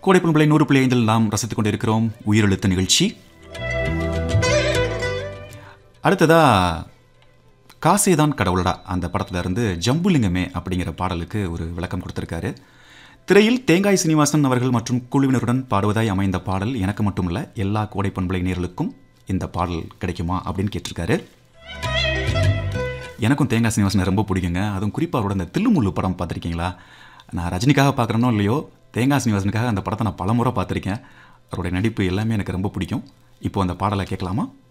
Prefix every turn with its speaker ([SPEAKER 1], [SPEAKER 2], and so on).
[SPEAKER 1] கோடைப்பண்பலை நூறு புள்ளி ஐந்தில் நாம் ரசித்துக் கொண்டிருக்கிறோம் உயிரெழுத்து நிகழ்ச்சி அடுத்ததா காசேதான் கடவுளடா அந்த படத்துல இருந்து ஜம்புலிங்கமே அப்படிங்கிற பாடலுக்கு ஒரு விளக்கம் கொடுத்திருக்காரு திரையில் தேங்காய் சீனிவாசன் அவர்கள் மற்றும் குழுவினருடன் பாடுவதாய் அமைந்த பாடல் எனக்கு மட்டுமல்ல எல்லா கோடை பண்பலை நேர்களுக்கும் இந்த பாடல் கிடைக்குமா அப்படின்னு கேட்டிருக்காரு எனக்கும் தேங்காய் சீனிவாசனை ரொம்ப பிடிக்குங்க அதுவும் குறிப்பாக அவரோட இந்த தில்லுமுள்ளு படம் பார்த்துருக்கீங்களா நான் ரஜினிக்காக பார்க்குறேனோ இல்லையோ தேங்காய் சீனிவாசனுக்காக அந்த படத்தை நான் பலமுறை பார்த்துருக்கேன் அவருடைய நடிப்பு எல்லாமே எனக்கு ரொம்ப பிடிக்கும் இப்போ அந்த பாடலை கேட்கலாமா